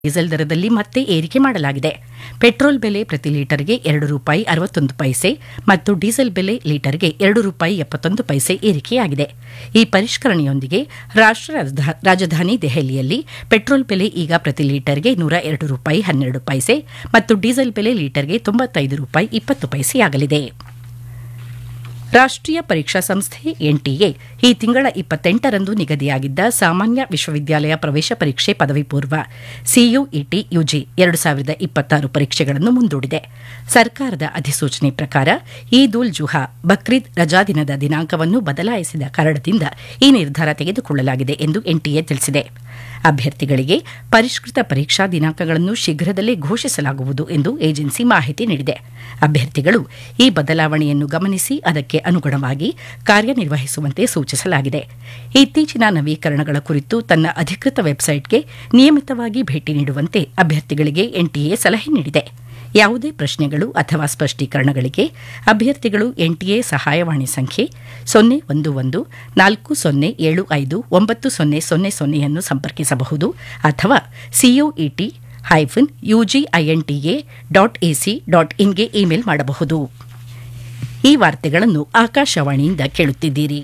diesel ದರದಲ್ಲಿ ಮತ್ತೆ ಏರಿಕೆ ಮಾಡಲಾಗಿದೆ ಪೆಟ್ರೋಲ್ ಬೆಲೆ ಪ್ರತಿ ಲೀಟರ್ಗೆ ಎರಡು ರೂಪಾಯಿ ಅರವತ್ತೊಂದು ಪೈಸೆ ಮತ್ತು ಡೀಸೆಲ್ ಬೆಲೆ ಲೀಟರ್ಗೆ ಎರಡು ರೂಪಾಯಿ ಎಪ್ಪತ್ತೊಂದು ಪೈಸೆ ಏರಿಕೆಯಾಗಿದೆ ಈ ಪರಿಷ್ಕರಣೆಯೊಂದಿಗೆ ರಾಷ್ಟ್ರ ರಾಜಧಾ- ರಾಜಧಾನಿ ದೆಹಲಿಯಲ್ಲಿ ಪೆಟ್ರೋಲ್ ಬೆಲೆ ಈಗ ಪ್ರತಿ ಲೀಟರ್ಗೆ ನೂರ ಎರಡು ರೂಪಾಯಿ ಹನ್ನೆರಡು ಪೈಸೆ ಮತ್ತು ಡೀಸೆಲ್ ಬೆಲೆ ಲೀಟರ್ಗೆ ತೊಂಬತ್ತೈದು ರೂಪಾಯಿ ಇಪ್ಪತ್ತು ಪೈಸೆಯಾಗಲಿದೆ ರಾಷ್ಟ್ರೀಯ ಪರೀಕ್ಷಾ ಸಂಸ್ಥೆ ಎನ್ಟಿಎ ಈ ತಿಂಗಳ ಇಪ್ಪತ್ತೆಂಟರಂದು ನಿಗದಿಯಾಗಿದ್ದ ಸಾಮಾನ್ಯ ವಿಶ್ವವಿದ್ಯಾಲಯ ಪ್ರವೇಶ ಪರೀಕ್ಷೆ ಪದವಿ ಪೂರ್ವ ಸಿಯುಇಟಿ ಯುಜಿ ಎರಡು ಸಾವಿರದ ಇಪ್ಪತ್ತಾರು ಪರೀಕ್ಷೆಗಳನ್ನು ಮುಂದೂಡಿದೆ ಸರ್ಕಾರದ ಅಧಿಸೂಚನೆ ಪ್ರಕಾರ ಈದ್ ಉಲ್ ಜುಹಾ ಬಕ್ರೀದ್ ರಜಾದಿನದ ದಿನಾಂಕವನ್ನು ಬದಲಾಯಿಸಿದ ಕಾರಣದಿಂದ ಈ ನಿರ್ಧಾರ ತೆಗೆದುಕೊಳ್ಳಲಾಗಿದೆ ಎಂದು ಎನ್ಟಿಎ ತಿಳಿಸಿದೆ ಅಭ್ಯರ್ಥಿಗಳಿಗೆ ಪರಿಷ್ಕೃತ ಪರೀಕ್ಷಾ ದಿನಾಂಕಗಳನ್ನು ಶೀಘ್ರದಲ್ಲೇ ಘೋಷಿಸಲಾಗುವುದು ಎಂದು ಏಜೆನ್ಸಿ ಮಾಹಿತಿ ನೀಡಿದೆ ಅಭ್ಯರ್ಥಿಗಳು ಈ ಬದಲಾವಣೆಯನ್ನು ಗಮನಿಸಿ ಅದಕ್ಕೆ ಅನುಗುಣವಾಗಿ ಕಾರ್ಯನಿರ್ವಹಿಸುವಂತೆ ಸೂಚಿಸಲಾಗಿದೆ ಇತ್ತೀಚಿನ ನವೀಕರಣಗಳ ಕುರಿತು ತನ್ನ ಅಧಿಕೃತ ವೆಬ್ಸೈಟ್ಗೆ ನಿಯಮಿತವಾಗಿ ಭೇಟಿ ನೀಡುವಂತೆ ಅಭ್ಯರ್ಥಿಗಳಿಗೆ ಎನ್ಟಿಎ ಸಲಹೆ ನೀಡಿದೆ ಯಾವುದೇ ಪ್ರಶ್ನೆಗಳು ಅಥವಾ ಸ್ಪಷ್ಟೀಕರಣಗಳಿಗೆ ಅಭ್ಯರ್ಥಿಗಳು ಎನ್ಟಿಎ ಸಹಾಯವಾಣಿ ಸಂಖ್ಯೆ ಸೊನ್ನೆ ಒಂದು ಒಂದು ನಾಲ್ಕು ಸೊನ್ನೆ ಏಳು ಐದು ಒಂಬತ್ತು ಸೊನ್ನೆ ಸೊನ್ನೆ ಸೊನ್ನೆಯನ್ನು ಸಂಪರ್ಕಿಸಬಹುದು ಅಥವಾ COET hyphen UGINTA dot AC dot ಇನ್ಗೆ ಇಮೇಲ್ ಮಾಡಬಹುದು ಈ ವಾರ್ತೆಗಳನ್ನು ಆಕಾಶವಾಣಿಯಿಂದ ಕೇಳುತ್ತಿದ್ದೀರಿ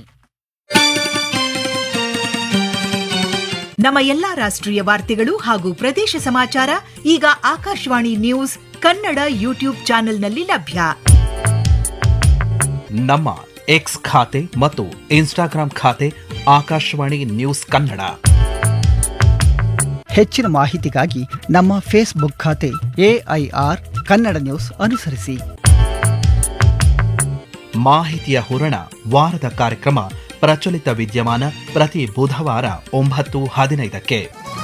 ನಮ್ಮ ಎಲ್ಲಾ ರಾಷ್ಟ್ರೀಯ ವಾರ್ತೆಗಳು ಹಾಗೂ ಪ್ರದೇಶ ಸಮಾಚಾರ ಈಗ ಆಕಾಶವಾಣಿ ನ್ಯೂಸ್ ಕನ್ನಡ ಯೂಟ್ಯೂಬ್ ಚಾನೆಲ್ನಲ್ಲಿ ಲಭ್ಯ ನಮ್ಮ ಎಕ್ಸ್ ಖಾತೆ ಮತ್ತು ಇನ್ಸ್ಟಾಗ್ರಾಂ ಖಾತೆ ಆಕಾಶವಾಣಿ ನ್ಯೂಸ್ ಕನ್ನಡ ಹೆಚ್ಚಿನ ಮಾಹಿತಿಗಾಗಿ ನಮ್ಮ ಫೇಸ್ಬುಕ್ ಖಾತೆ ಎಐಆರ್ ಕನ್ನಡ ನ್ಯೂಸ್ ಅನುಸರಿಸಿ ಮಾಹಿತಿಯ ಹೂರಣ ವಾರದ ಕಾರ್ಯಕ್ರಮ ಪ್ರಚಲಿತ ವಿದ್ಯಮಾನ ಪ್ರತಿ ಬುಧವಾರ ಒಂಬತ್ತು ಹದಿನೈದಕ್ಕೆ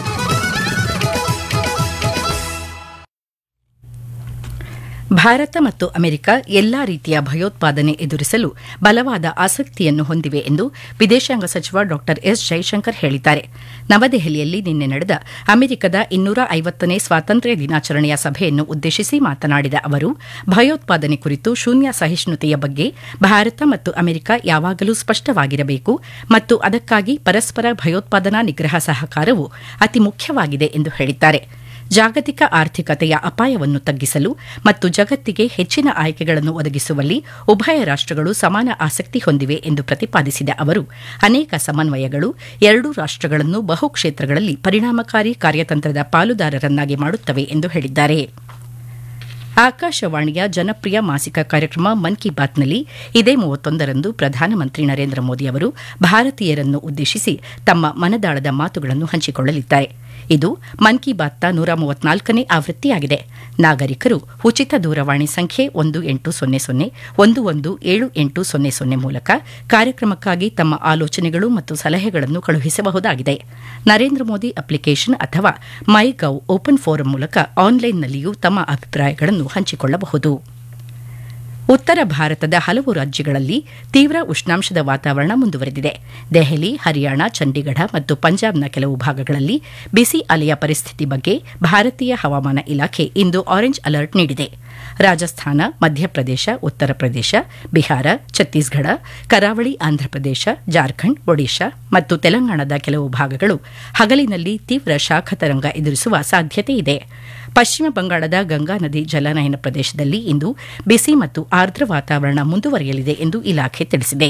ಭಾರತ ಮತ್ತು ಅಮೆರಿಕ ಎಲ್ಲಾ ರೀತಿಯ ಭಯೋತ್ಪಾದನೆ ಎದುರಿಸಲು ಬಲವಾದ ಆಸಕ್ತಿಯನ್ನು ಹೊಂದಿವೆ ಎಂದು ವಿದೇಶಾಂಗ ಸಚಿವ ಡಾ ಎಸ್ ಜೈಶಂಕರ್ ಹೇಳಿದ್ದಾರೆ ನವದೆಹಲಿಯಲ್ಲಿ ನಿನ್ನೆ ನಡೆದ ಅಮೆರಿಕದ ಇನ್ನೂರ ಐವತ್ತನೇ ಸ್ವಾತಂತ್ರ್ಯ ದಿನಾಚರಣೆಯ ಸಭೆಯನ್ನು ಉದ್ದೇಶಿಸಿ ಮಾತನಾಡಿದ ಅವರು ಭಯೋತ್ಪಾದನೆ ಕುರಿತು ಶೂನ್ಯ ಸಹಿಷ್ಣುತೆಯ ಬಗ್ಗೆ ಭಾರತ ಮತ್ತು ಅಮೆರಿಕ ಯಾವಾಗಲೂ ಸ್ಪಷ್ಟವಾಗಿರಬೇಕು ಮತ್ತು ಅದಕ್ಕಾಗಿ ಪರಸ್ಪರ ಭಯೋತ್ಪಾದನಾ ನಿಗ್ರಹ ಸಹಕಾರವು ಅತಿ ಮುಖ್ಯವಾಗಿದೆ ಎಂದು ಹೇಳಿದ್ದಾರೆ ಜಾಗತಿಕ ಆರ್ಥಿಕತೆಯ ಅಪಾಯವನ್ನು ತಗ್ಗಿಸಲು ಮತ್ತು ಜಗತ್ತಿಗೆ ಹೆಚ್ಚಿನ ಆಯ್ಕೆಗಳನ್ನು ಒದಗಿಸುವಲ್ಲಿ ಉಭಯ ರಾಷ್ಟಗಳು ಸಮಾನ ಆಸಕ್ತಿ ಹೊಂದಿವೆ ಎಂದು ಪ್ರತಿಪಾದಿಸಿದ ಅವರು ಅನೇಕ ಸಮನ್ವಯಗಳು ಎರಡೂ ರಾಷ್ಟಗಳನ್ನು ಬಹು ಕ್ಷೇತ್ರಗಳಲ್ಲಿ ಪರಿಣಾಮಕಾರಿ ಕಾರ್ಯತಂತ್ರದ ಪಾಲುದಾರರನ್ನಾಗಿ ಮಾಡುತ್ತವೆ ಎಂದು ಹೇಳಿದ್ದಾರೆ ಆಕಾಶವಾಣಿಯ ಜನಪ್ರಿಯ ಮಾಸಿಕ ಕಾರ್ಯಕ್ರಮ ಮನ್ ಕಿ ಬಾತ್ನಲ್ಲಿ ಇದೇ ಮೂವತ್ತೊಂದರಂದು ಪ್ರಧಾನಮಂತ್ರಿ ನರೇಂದ್ರ ಮೋದಿ ಅವರು ಭಾರತೀಯರನ್ನು ಉದ್ದೇಶಿಸಿ ತಮ್ಮ ಮನದಾಳದ ಮಾತುಗಳನ್ನು ಹಂಚಿಕೊಳ್ಳಲಿದ್ದಾರೆ ಇದು ಮನ್ ಕಿ ಬಾತ್ನ ನೂರ ಮೂವತ್ನಾಲ್ಕನೇ ಆವೃತ್ತಿಯಾಗಿದೆ ನಾಗರಿಕರು ಉಚಿತ ದೂರವಾಣಿ ಸಂಖ್ಯೆ ಒಂದು ಎಂಟು ಸೊನ್ನೆ ಸೊನ್ನೆ ಒಂದು ಒಂದು ಏಳು ಎಂಟು ಸೊನ್ನೆ ಸೊನ್ನೆ ಮೂಲಕ ಕಾರ್ಯಕ್ರಮಕ್ಕಾಗಿ ತಮ್ಮ ಆಲೋಚನೆಗಳು ಮತ್ತು ಸಲಹೆಗಳನ್ನು ಕಳುಹಿಸಬಹುದಾಗಿದೆ ನರೇಂದ್ರ ಮೋದಿ ಅಪ್ಲಿಕೇಶನ್ ಅಥವಾ ಮೈ ಗವ್ ಓಪನ್ ಫೋರಂ ಮೂಲಕ ಆನ್ಲೈನ್ನಲ್ಲಿಯೂ ತಮ್ಮ ಅಭಿಪ್ರಾಯಗಳನ್ನು ಹಂಚಿಕೊಳ್ಳಬಹುದು ಉತ್ತರ ಭಾರತದ ಹಲವು ರಾಜ್ಯಗಳಲ್ಲಿ ತೀವ್ರ ಉಷ್ಣಾಂಶದ ವಾತಾವರಣ ಮುಂದುವರೆದಿದೆ ದೆಹಲಿ ಹರಿಯಾಣ ಚಂಡೀಗಢ ಮತ್ತು ಪಂಜಾಬ್ನ ಕೆಲವು ಭಾಗಗಳಲ್ಲಿ ಬಿಸಿ ಅಲೆಯ ಪರಿಸ್ಥಿತಿ ಬಗ್ಗೆ ಭಾರತೀಯ ಹವಾಮಾನ ಇಲಾಖೆ ಇಂದು ಆರೆಂಜ್ ಅಲರ್ಟ್ ನೀಡಿದೆ ರಾಜಸ್ಥಾನ ಮಧ್ಯಪ್ರದೇಶ ಉತ್ತರ ಪ್ರದೇಶ ಬಿಹಾರ ಛತ್ತೀಸ್ಗಢ ಕರಾವಳಿ ಆಂಧ್ರಪ್ರದೇಶ ಜಾರ್ಖಂಡ್ ಒಡಿಶಾ ಮತ್ತು ತೆಲಂಗಾಣದ ಕೆಲವು ಭಾಗಗಳು ಹಗಲಿನಲ್ಲಿ ತೀವ್ರ ಶಾಖ ತರಂಗ ಎದುರಿಸುವ ಸಾಧ್ಯತೆ ಇದೆ ಪಶ್ಚಿಮ ಬಂಗಾಳದ ಗಂಗಾ ನದಿ ಜಲನಯನ ಪ್ರದೇಶದಲ್ಲಿ ಇಂದು ಬಿಸಿ ಮತ್ತು ಆರ್ದ್ರ ವಾತಾವರಣ ಮುಂದುವರಿಯಲಿದೆ ಎಂದು ಇಲಾಖೆ ತಿಳಿಸಿದೆ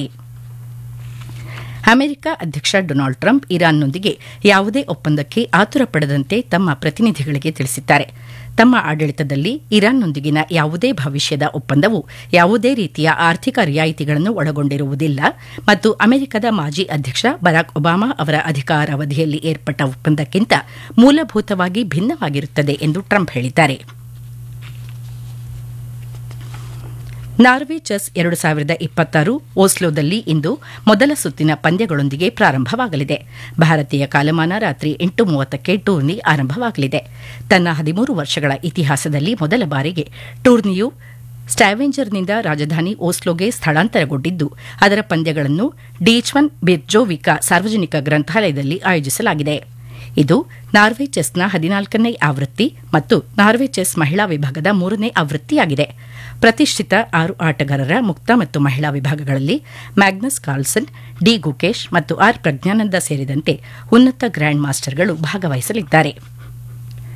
ಅಮೆರಿಕ ಅಧ್ಯಕ್ಷ ಡೊನಾಲ್ಡ್ ಟ್ರಂಪ್ ಇರಾನ್ನೊಂದಿಗೆ ಯಾವುದೇ ಒಪ್ಪಂದಕ್ಕೆ ಆತುರ ಪಡದಂತೆ ತಮ್ಮ ಪ್ರತಿನಿಧಿಗಳಿಗೆ ತಿಳಿಸಿದ್ದಾರೆ ತಮ್ಮ ಆಡಳಿತದಲ್ಲಿ ಇರಾನ್ನೊಂದಿಗಿನ ಯಾವುದೇ ಭವಿಷ್ಯದ ಒಪ್ಪಂದವು ಯಾವುದೇ ರೀತಿಯ ಆರ್ಥಿಕ ರಿಯಾಯಿತಿಗಳನ್ನು ಒಳಗೊಂಡಿರುವುದಿಲ್ಲ ಮತ್ತು ಅಮೆರಿಕದ ಮಾಜಿ ಅಧ್ಯಕ್ಷ ಬರಾಕ್ ಒಬಾಮಾ ಅವರ ಅಧಿಕಾರಾವಧಿಯಲ್ಲಿ ಏರ್ಪಟ್ಟ ಒಪ್ಪಂದಕ್ಕಿಂತ ಮೂಲಭೂತವಾಗಿ ಭಿನ್ನವಾಗಿರುತ್ತದೆ ಎಂದು ಟ್ರಂಪ್ ಹೇಳಿದ್ದಾರೆ ನಾರ್ವೆ ಚೆಸ್ ಎರಡು ಸಾವಿರದ ಇಪ್ಪತ್ತಾರು ಓಸ್ಲೋದಲ್ಲಿ ಇಂದು ಮೊದಲ ಸುತ್ತಿನ ಪಂದ್ಯಗಳೊಂದಿಗೆ ಪ್ರಾರಂಭವಾಗಲಿದೆ ಭಾರತೀಯ ಕಾಲಮಾನ ರಾತ್ರಿ ಎಂಟು ಮೂವತ್ತಕ್ಕೆ ಟೂರ್ನಿ ಆರಂಭವಾಗಲಿದೆ ತನ್ನ ಹದಿಮೂರು ವರ್ಷಗಳ ಇತಿಹಾಸದಲ್ಲಿ ಮೊದಲ ಬಾರಿಗೆ ಟೂರ್ನಿಯು ಸ್ಟ್ಯಾವೆಂಜರ್ನಿಂದ ರಾಜಧಾನಿ ಓಸ್ಲೋಗೆ ಸ್ಥಳಾಂತರಗೊಂಡಿದ್ದು ಅದರ ಪಂದ್ಯಗಳನ್ನು ಡೀಚ್ವನ್ ಬಿರ್ಜೋವಿಕಾ ಸಾರ್ವಜನಿಕ ಗ್ರಂಥಾಲಯದಲ್ಲಿ ಆಯೋಜಿಸಲಾಗಿದೆ ಇದು ನಾರ್ವೆ ಚೆಸ್ನ ಹದಿನಾಲ್ಕನೇ ಆವೃತ್ತಿ ಮತ್ತು ನಾರ್ವೆ ಚೆಸ್ ಮಹಿಳಾ ವಿಭಾಗದ ಮೂರನೇ ಆವೃತ್ತಿಯಾಗಿದೆ ಪ್ರತಿಷ್ಠಿತ ಆರು ಆಟಗಾರರ ಮುಕ್ತ ಮತ್ತು ಮಹಿಳಾ ವಿಭಾಗಗಳಲ್ಲಿ ಮ್ಯಾಗ್ನಸ್ ಕಾರ್ಲ್ಸನ್ ಡಿ ಗುಕೇಶ್ ಮತ್ತು ಆರ್ ಪ್ರಜ್ಞಾನಂದ ಸೇರಿದಂತೆ ಉನ್ನತ ಗ್ರ್ಯಾಂಡ್ ಮಾಸ್ಟರ್ಗಳು ಭಾಗವಹಿಸಲಿದ್ದಾರೆ